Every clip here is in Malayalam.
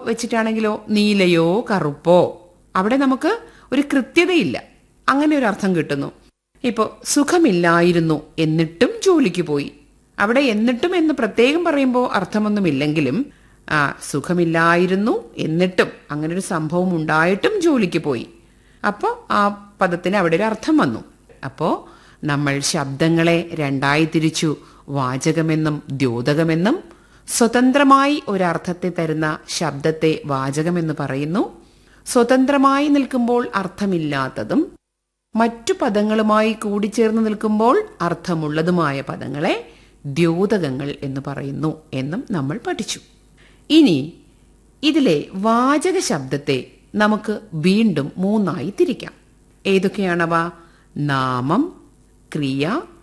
വെച്ചിട്ടാണെങ്കിലോ നീലയോ കറുപ്പോ അവിടെ നമുക്ക് ഒരു കൃത്യതയില്ല അങ്ങനെ ഒരു അർത്ഥം കിട്ടുന്നു ഇപ്പോ സുഖമില്ലായിരുന്നു എന്നിട്ടും ജോലിക്ക് പോയി അവിടെ എന്നിട്ടും എന്ന് പ്രത്യേകം പറയുമ്പോൾ അർത്ഥമൊന്നുമില്ലെങ്കിലും ആ സുഖമില്ലായിരുന്നു എന്നിട്ടും അങ്ങനെ ഒരു സംഭവം ഉണ്ടായിട്ടും ജോലിക്ക് പോയി അപ്പോൾ ആ പദത്തിന് അവിടെ ഒരു അർത്ഥം വന്നു അപ്പോൾ നമ്മൾ ശബ്ദങ്ങളെ രണ്ടായി തിരിച്ചു വാചകമെന്നും ദ്യോതകമെന്നും സ്വതന്ത്രമായി ഒരർത്ഥത്തെ തരുന്ന ശബ്ദത്തെ വാചകമെന്ന് പറയുന്നു സ്വതന്ത്രമായി നിൽക്കുമ്പോൾ അർത്ഥമില്ലാത്തതും മറ്റു പദങ്ങളുമായി കൂടിച്ചേർന്ന് നിൽക്കുമ്പോൾ അർത്ഥമുള്ളതുമായ പദങ്ങളെ ദ്യോതകങ്ങൾ എന്ന് പറയുന്നു എന്നും നമ്മൾ പഠിച്ചു ഇനി ഇതിലെ വാചക ശബ്ദത്തെ നമുക്ക് വീണ്ടും മൂന്നായി തിരിക്കാം ഏതൊക്കെയാണവ നാമം ക്രിയ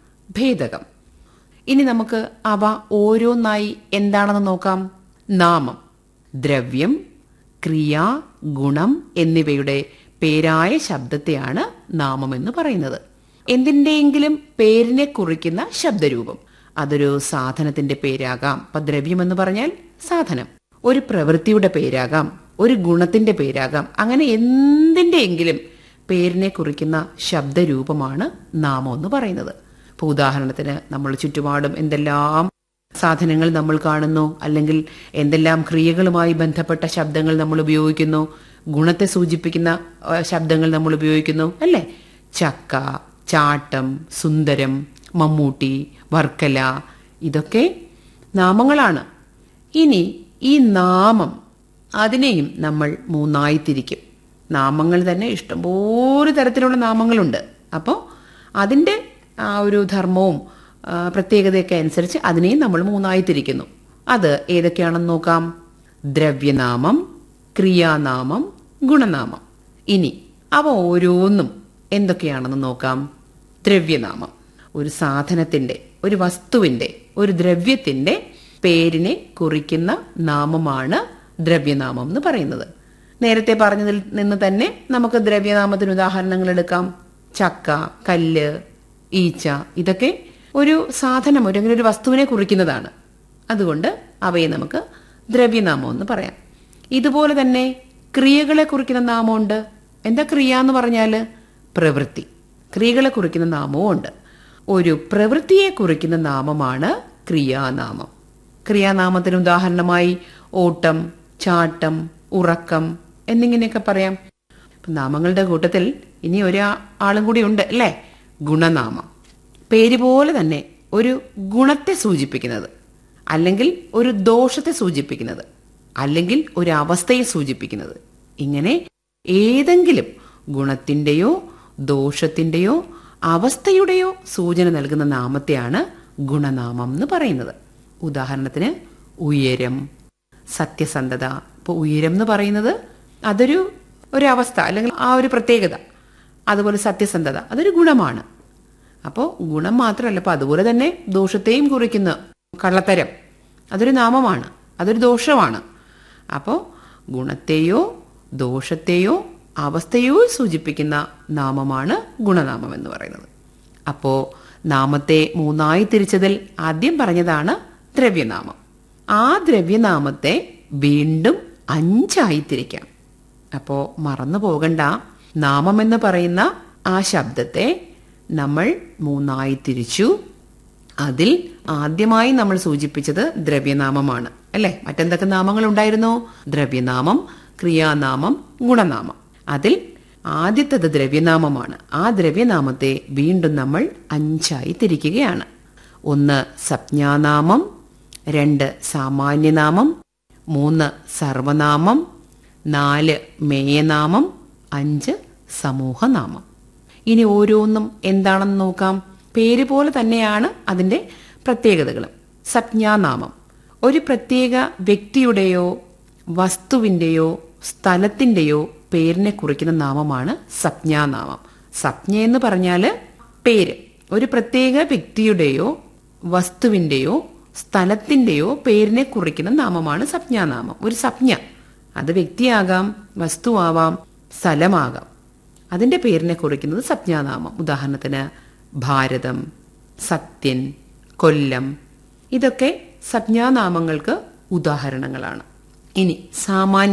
ഭേദകം ഇനി നമുക്ക് അവ ഓരോന്നായി എന്താണെന്ന് നോക്കാം നാമം ദ്രവ്യം ക്രിയ ഗുണം എന്നിവയുടെ പേരായ ശബ്ദത്തെയാണ് നാമം എന്ന് പറയുന്നത് എന്തിൻ്റെയെങ്കിലും പേരിനെ കുറിക്കുന്ന ശബ്ദരൂപം അതൊരു സാധനത്തിന്റെ പേരാകാം ഇപ്പൊ ദ്രവ്യം എന്ന് പറഞ്ഞാൽ സാധനം ഒരു പ്രവൃത്തിയുടെ പേരാകാം ഒരു ഗുണത്തിന്റെ പേരാകാം അങ്ങനെ എന്തിൻ്റെയെങ്കിലും പേരിനെ കുറിക്കുന്ന ശബ്ദരൂപമാണ് നാമം എന്ന് പറയുന്നത് ഇപ്പൊ ഉദാഹരണത്തിന് നമ്മൾ ചുറ്റുപാടും എന്തെല്ലാം സാധനങ്ങൾ നമ്മൾ കാണുന്നു അല്ലെങ്കിൽ എന്തെല്ലാം ക്രിയകളുമായി ബന്ധപ്പെട്ട ശബ്ദങ്ങൾ നമ്മൾ ഉപയോഗിക്കുന്നു ഗുണത്തെ സൂചിപ്പിക്കുന്ന ആ, ശബ്ദങ്ങൾ നമ്മൾ ഉപയോഗിക്കുന്നു അല്ലേ ചക്ക ചാട്ടം സുന്ദരം മമ്മൂട്ടി വർക്കല ഇതൊക്കെ നാമങ്ങളാണ് ഇനി ഈ നാമം അതിനെയും നമ്മൾ മൂന്നായി തിരിക്കും നാമങ്ങൾ തന്നെ ഇഷ്ടംപോലെ തരത്തിലുള്ള നാമങ്ങളുണ്ട് അപ്പോൾ അതിൻ്റെ ആ ഒരു ധർമ്മവും ആ, പ്രത്യേകതയൊക്കെ അനുസരിച്ച് അതിനെയും നമ്മൾ മൂന്നായി തിരിക്കുന്നു അത് ഏതൊക്കെയാണെന്ന് നോക്കാം ദ്രവ്യനാമം ക്രിയാനാമം ഗുണനാമം ഇനി അവ ഓരോന്നും എന്തൊക്കെയാണെന്ന് നോക്കാം ദ്രവ്യനാമം ഒരു സാധനത്തിന്റെ ഒരു വസ്തുവിന്റെ ഒരു ദ്രവ്യത്തിന്റെ പേരിനെ കുറിക്കുന്ന നാമമാണ് ദ്രവ്യനാമം എന്ന് പറയുന്നത് നേരത്തെ പറഞ്ഞതിൽ നിന്ന് തന്നെ നമുക്ക് ദ്രവ്യനാമത്തിന് ഉദാഹരണങ്ങൾ എടുക്കാം ചക്ക കല്ല് ഈച്ച ഇതൊക്കെ ഒരു സാധനം ഒരു അങ്ങനെ ഒരു വസ്തുവിനെ കുറിക്കുന്നതാണ് അതുകൊണ്ട് അവയെ നമുക്ക് ദ്രവ്യനാമം എന്ന് പറയാം ഇതുപോലെ തന്നെ ക്രിയകളെ കുറിക്കുന്ന നാമമുണ്ട് എന്താ ക്രിയ എന്ന് പറഞ്ഞാൽ പ്രവൃത്തി ക്രിയകളെ കുറിക്കുന്ന നാമവും ഉണ്ട് ഒരു പ്രവൃത്തിയെ കുറിക്കുന്ന നാമമാണ് ക്രിയാനാമം ക്രിയാനാമത്തിന് ഉദാഹരണമായി ഓട്ടം ചാട്ടം ഉറക്കം എന്നിങ്ങനെയൊക്കെ പറയാം ഇപ്പൊ നാമങ്ങളുടെ കൂട്ടത്തിൽ ഇനി ഒരാളും കൂടി ഉണ്ട് അല്ലേ ഗുണനാമം പേര് പോലെ തന്നെ ഒരു ഗുണത്തെ സൂചിപ്പിക്കുന്നത് അല്ലെങ്കിൽ ഒരു ദോഷത്തെ സൂചിപ്പിക്കുന്നത് അല്ലെങ്കിൽ ഒരു അവസ്ഥയെ സൂചിപ്പിക്കുന്നത് ഇങ്ങനെ ഏതെങ്കിലും ഗുണത്തിന്റെയോ ദോഷത്തിന്റെയോ അവസ്ഥയുടെയോ സൂചന നൽകുന്ന നാമത്തെയാണ് ഗുണനാമം എന്ന് പറയുന്നത് ഉദാഹരണത്തിന് ഉയരം സത്യസന്ധത ഇപ്പോൾ ഉയരം എന്ന് പറയുന്നത് അതൊരു ഒരു അവസ്ഥ അല്ലെങ്കിൽ ആ ഒരു പ്രത്യേകത അതുപോലെ സത്യസന്ധത അതൊരു ഗുണമാണ് അപ്പോൾ ഗുണം മാത്രമല്ല അപ്പോൾ അതുപോലെ തന്നെ ദോഷത്തെയും കുറിക്കുന്ന കള്ളത്തരം അതൊരു നാമമാണ് അതൊരു ദോഷമാണ് അപ്പോൾ ഗുണത്തെയോ ദോഷത്തെയോ അവസ്ഥയോ സൂചിപ്പിക്കുന്ന നാമമാണ് ഗുണനാമം എന്ന് പറയുന്നത് അപ്പോൾ നാമത്തെ മൂന്നായി തിരിച്ചതിൽ ആദ്യം പറഞ്ഞതാണ് ദ്രവ്യനാമം ആ ദ്രവ്യനാമത്തെ വീണ്ടും അഞ്ചായി തിരിക്കാം അപ്പോൾ മറന്നു പോകണ്ട നാമം എന്ന് പറയുന്ന ആ ശബ്ദത്തെ നമ്മൾ മൂന്നായി തിരിച്ചു അതിൽ ആദ്യമായി നമ്മൾ സൂചിപ്പിച്ചത് ദ്രവ്യനാമമാണ് അല്ലെ മറ്റെന്തൊക്കെ നാമങ്ങൾ ഉണ്ടായിരുന്നു ദ്രവ്യനാമം ക്രിയാനാമം ഗുണനാമം അതിൽ ആദ്യത്തേത് ദ്രവ്യനാമമാണ് ആ ദ്രവ്യനാമത്തെ വീണ്ടും നമ്മൾ അഞ്ചായി തിരിക്കുകയാണ് ഒന്ന് സംജ്ഞാനാമം രണ്ട് സാമാന്യനാമം മൂന്ന് സർവനാമം നാല് മേയനാമം അഞ്ച് സമൂഹനാമം ഇനി ഓരോന്നും എന്താണെന്ന് നോക്കാം പേര് പോലെ തന്നെയാണ് അതിന്റെ പ്രത്യേകതകളും സംജ്ഞാനാമം ഒരു പ്രത്യേക വ്യക്തിയുടെയോ വസ്തുവിന്റെയോ സ്ഥലത്തിന്റെയോ പേരിനെ കുറിക്കുന്ന നാമമാണ് സംജ്ഞാനാമം സംജ്ഞ എന്ന് പറഞ്ഞാൽ പേര് ഒരു പ്രത്യേക വ്യക്തിയുടെയോ വസ്തുവിന്റെയോ സ്ഥലത്തിന്റെയോ പേരിനെ കുറിക്കുന്ന നാമമാണ് സംജ്ഞാനാമം ഒരു സംജ്ഞ അത് വ്യക്തിയാകാം വസ്തുവാവാം സ്ഥലമാകാം അതിന്റെ പേരിനെ കുറിക്കുന്നത് സംജ്ഞാനാമം ഉദാഹരണത്തിന് ഭാരതം സത്യൻ കൊല്ലം ഇതൊക്കെ സംജ്ഞാനാമങ്ങൾക്ക് ഉദാഹരണങ്ങളാണ് ഇനി സാമാന്യ